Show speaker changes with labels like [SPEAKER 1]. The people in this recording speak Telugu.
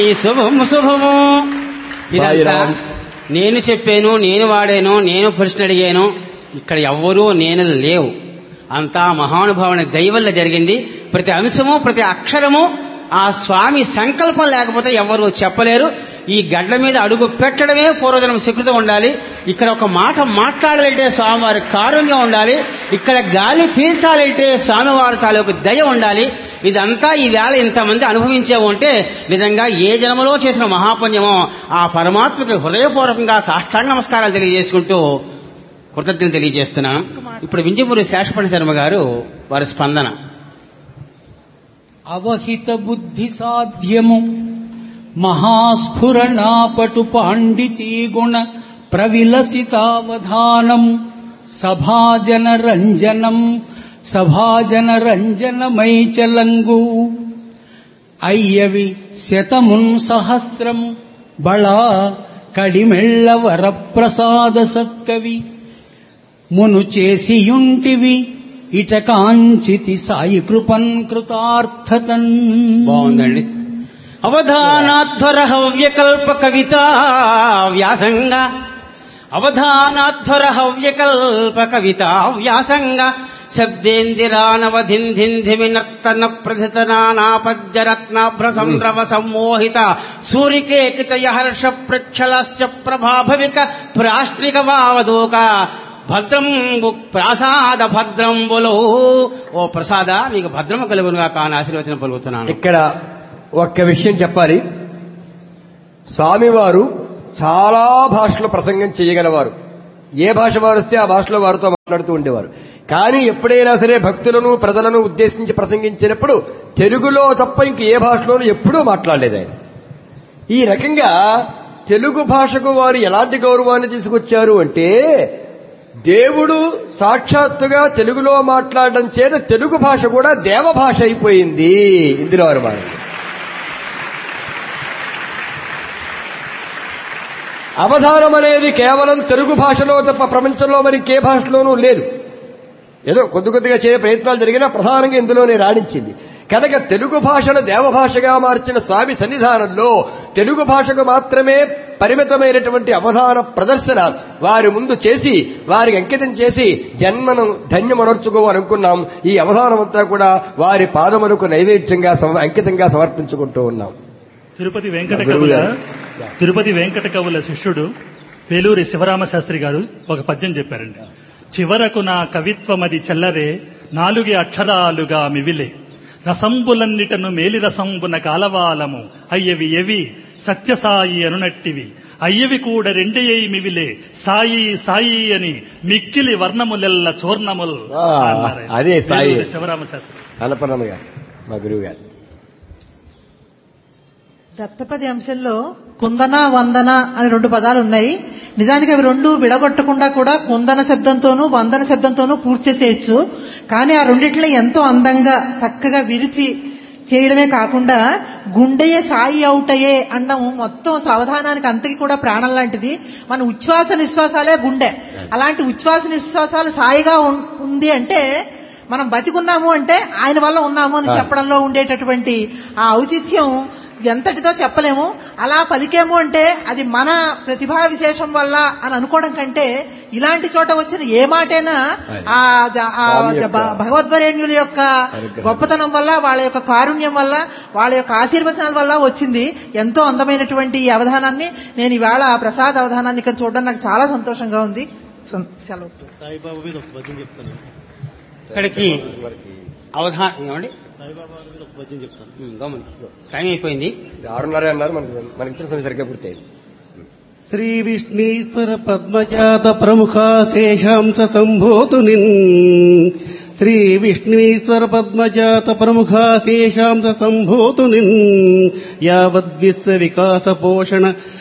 [SPEAKER 1] ఈ శుభము శుభము ఇదంతా
[SPEAKER 2] సాయిరామ్.
[SPEAKER 1] నేను చెప్పాను నేను వాడాను నేను ప్రశ్న అడిగాను ఇక్కడ ఎవ్వరూ నేను లేవు అంతా మహానుభావుని దయవల్ల జరిగింది ప్రతి అంశము ప్రతి అక్షరము ఆ స్వామి సంకల్పం లేకపోతే ఎవరు చెప్పలేరు ఈ గడ్డ మీద అడుగు పెట్టడమే పూర్వజనం సుకృతం ఉండాలి ఇక్కడ ఒక మాట మాట్లాడాలంటే స్వామివారి కారుణ్యం ఉండాలి ఇక్కడ గాలి పీల్చాలంటే స్వామివారి తాలూకు దయ ఉండాలి ఇదంతా ఈ వేళ ఇంతమంది అనుభవించే ఉంటే నిజంగా ఏ జన్మలో చేసిన మహాపుణ్యమో ఆ పరమాత్మకి హృదయపూర్వకంగా సాష్టాంగ నమస్కారాలు తెలియజేసుకుంటూ కృతజ్ఞతలు తెలియజేస్తున్నాను ఇప్పుడు వింజపూరి శేషపణి శర్మ గారు వారి స్పందన
[SPEAKER 3] అవహిత బుద్ధి సాధ్యము మహాస్ఫురణాపటు పాండితీ గుణ ప్రవిలసితావధానం సభాజన రంజనం సభాజన రంజనమై చలంగు అయ్యవి శతమున్ సహస్రం బళా కడిమెళ్ళ వరప్రసాద సత్కవి మును చేసియుంటివి ఇట కాంచితి సాయి కృపన్ కృతార్థతన్
[SPEAKER 1] బాగుందండి అవధానాధ్వర హవ్యకల్ప కవిత వ్యాసంగ అవధానాధ్వర హవ్యకల్ప కవిత వ్యాసంగ శబ్దేందిరానవధింధింధిమి నర్తన ప్రధిత నానాపజ్జరత్నాభ్ర సంద్రవ సమ్మోహిత సూరికేకితయ హర్ష ప్రక్షలశ్చ ప్రభాభవిక ప్రాష్ట్రిక వావదూక భద్రం ప్రసాద భద్రంబులో ఓ ప్రసాద మీకు భద్రము కలుగునుగా కాని ఆశీర్వచనం పలుకుతున్నాను
[SPEAKER 2] ఇక్కడ ఒక్క విషయం చెప్పాలి స్వామివారు చాలా భాషలో ప్రసంగం చేయగలవారు ఏ భాష వారు వస్తే ఆ భాషలో వారితో మాట్లాడుతూ ఉండేవారు కానీ ఎప్పుడైనా సరే భక్తులను ప్రజలను ఉద్దేశించి ప్రసంగించినప్పుడు తెలుగులో తప్ప ఇంక ఏ భాషలోనూ ఎప్పుడూ మాట్లాడలేదు ఆయన ఈ రకంగా తెలుగు భాషకు వారు ఎలాంటి గౌరవాన్ని తీసుకొచ్చారు అంటే దేవుడు సాక్షాత్తుగా తెలుగులో మాట్లాడడం చేత తెలుగు భాష కూడా దేవ భాష అయిపోయింది ఇందులో వారు మాట అవధానం అనేది కేవలం తెలుగు భాషలో తప్ప ప్రపంచంలో మరి ఇంకే భాషలోనూ లేదు ఏదో కొద్ది కొద్దిగా చేయ ప్రయత్నాలు జరిగినా ప్రధానంగా ఇందులోనే రాణించింది కనుక తెలుగు భాషను దేవభాషగా మార్చిన స్వామి సన్నిధానంలో తెలుగు భాషకు మాత్రమే పరిమితమైనటువంటి అవధాన ప్రదర్శన వారి ముందు చేసి వారికి అంకితం చేసి జన్మను ధన్యమనర్చుకోవాలనుకున్నాం ఈ అవధానం అంతా కూడా వారి పాదములకు నైవేద్యంగా సమ- అంకితంగా సమర్పించుకుంటూ ఉన్నాం
[SPEAKER 4] తిరుపతి వెంకట
[SPEAKER 2] గురువు
[SPEAKER 4] కవుల
[SPEAKER 2] గారు.
[SPEAKER 4] తిరుపతి వెంకట కవుల శిష్యుడు పేలూరి శివరామ శాస్త్రి గారు ఒక పద్యం చెప్పారండి చివరకు నా కవిత్వమది చెల్లరే నాలుగే అక్షరాలుగా మివిలే రసంబులన్నిటను మేలి రసంబున కాలవాలము అయ్యవి ఎవి సత్యసాయి అనునట్టివి అయ్యవి కూడా రెండయ్యి మివిలే సాయి సాయి అని మిక్కిలి వర్ణములెల్ల చూర్ణముల్
[SPEAKER 2] ఆ,
[SPEAKER 4] అన్నారు ఆయన.
[SPEAKER 2] అదే సాయి.
[SPEAKER 4] పేలూరి శివరామ శాస్త్రి
[SPEAKER 2] అన్నపూర్ణమ్మ గారు మా గురువు గారు
[SPEAKER 5] దత్తపది అంశంలో కుందన వందన అని రెండు పదాలు ఉన్నాయి నిజానికి అవి రెండు విడగొట్టకుండా కూడా కుందన శబ్దంతోనూ వందన శబ్దంతోనూ పూర్తి చేసేయచ్చు కానీ ఆ రెండిట్లో ఎంతో అందంగా చక్కగా విరిచి చేయడమే కాకుండా గుండెయే సాయి అవుటయే అన్నం మొత్తం సావధానానికి అంతకి కూడా ప్రాణం లాంటిది మన ఉచ్ఛ్వాస నిశ్వాసాలే గుండె అలాంటి ఉచ్ఛ్వాస నిశ్వాసాలు సాయిగా ఉన్- ఉంది అంటే మనం బతికున్నాము అంటే ఆయన వల్ల ఉన్నాము అని చెప్పడంలో ఉండేటటువంటి ఆ ఔచిత్యం ఎంతటితో చెప్పలేము అలా పలికేము అంటే అది మన ప్రతిభా విశేషం వల్ల అని అనుకోవడం కంటే ఇలాంటి చోట వచ్చిన ఏ మాటైనా ఆ జ- ఆ
[SPEAKER 2] స్వామి
[SPEAKER 5] జ-
[SPEAKER 2] యొక్క
[SPEAKER 5] భ- భగవద్వరేణ్యుల యొక్క
[SPEAKER 2] అనుగ్రహం.
[SPEAKER 5] గొప్పతనం వల్ల వాళ్ళ యొక్క కారుణ్యం వల్ల వాళ్ళ యొక్క ఆశీర్వచనాల వల్ల వచ్చింది ఎంతో అందమైనటువంటి ఈ అవధానాన్ని నేను ఈవేళ ఆ ప్రసాద్ అవధానాన్ని ఇక్కడ చూడడం నాకు చాలా సంతోషంగా ఉంది సం- సెలవు
[SPEAKER 6] సాయిబాబా మీద ఒక పద్యం చెప్తాను
[SPEAKER 1] ఇక్కడికి అవధానం ఏమండి
[SPEAKER 6] సాయిబాబా మీద ఒక పద్యం చెప్తాను
[SPEAKER 1] ఉమ్, గమని టైం అయిపోయింది
[SPEAKER 2] ఆరున్నర అన్నారు మనకి మనకి ఇచ్చిన సమయం సరిగ్గా పూర్తయింది
[SPEAKER 6] శ్రీ విష్ణీశ్వర పద్మజాత ప్రముఖ శేషాంశ సంభూతుని శ్రీ విష్ణీశ్వర పద్మజాత ప్రముఖ శేషాంశ సంభూతుని యావద్విశ్వ వికాస పోషణ